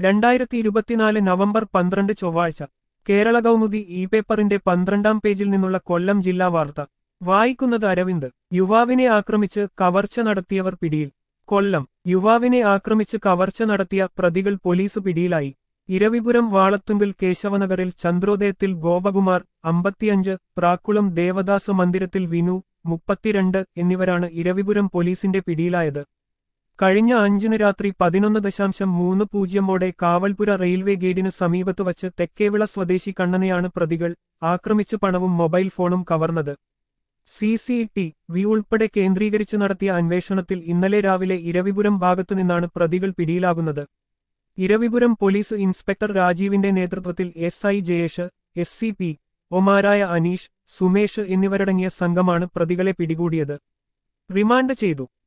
രണ്ടായിരത്തി ഇരുപത്തിനാല് നവംബർ പന്ത്രണ്ട് ചൊവ്വാഴ്ച കേരള കൗമുദി ഇ പേപ്പറിന്റെ പന്ത്രണ്ടാം പേജിൽ നിന്നുള്ള കൊല്ലം ജില്ലാ വാർത്ത വായിക്കുന്നത് അരവിന്ദ് യുവാവിനെ ആക്രമിച്ച് കവർച്ച നടത്തിയവർ പിടിയിൽ കൊല്ലം യുവാവിനെ ആക്രമിച്ച് കവർച്ച നടത്തിയ പ്രതികൾ പോലീസ് പിടിയിലായി ഇരവിപുരം വാളത്തുമ്പിൽ കേശവനഗറിൽ ചന്ദ്രോദയത്തിൽ ഗോപകുമാർ അമ്പത്തിയഞ്ച് പ്രാക്കുളം ദേവദാസ മന്ദിരത്തിൽ വിനു മുപ്പത്തിരണ്ട് എന്നിവരാണ് ഇരവിപുരം പോലീസിന്റെ പിടിയിലായത് കഴിഞ്ഞ അഞ്ചിന് രാത്രി പതിനൊന്ന് ദശാംശം മൂന്ന് പൂജ്യമോടെ കാവൽപുര റെയിൽവേ ഗേറ്റിന് സമീപത്ത് വച്ച് തെക്കേവിള സ്വദേശി കണ്ണനെയാണ് പ്രതികൾ ആക്രമിച്ച് പണവും മൊബൈൽ ഫോണും കവർന്നത് സി സി ടി വി ഉൾപ്പെടെ കേന്ദ്രീകരിച്ച് നടത്തിയ അന്വേഷണത്തിൽ ഇന്നലെ രാവിലെ ഇരവിപുരം ഭാഗത്തുനിന്നാണ് പ്രതികൾ പിടിയിലാകുന്നത് ഇരവിപുരം പോലീസ് ഇൻസ്പെക്ടർ രാജീവിന്റെ നേതൃത്വത്തിൽ S I Jayesh S C P ഒമാരായ അനീഷ് സുമേഷ് എന്നിവരടങ്ങിയ സംഘമാണ് പ്രതികളെ പിടികൂടിയത് റിമാൻഡ് ചെയ്തു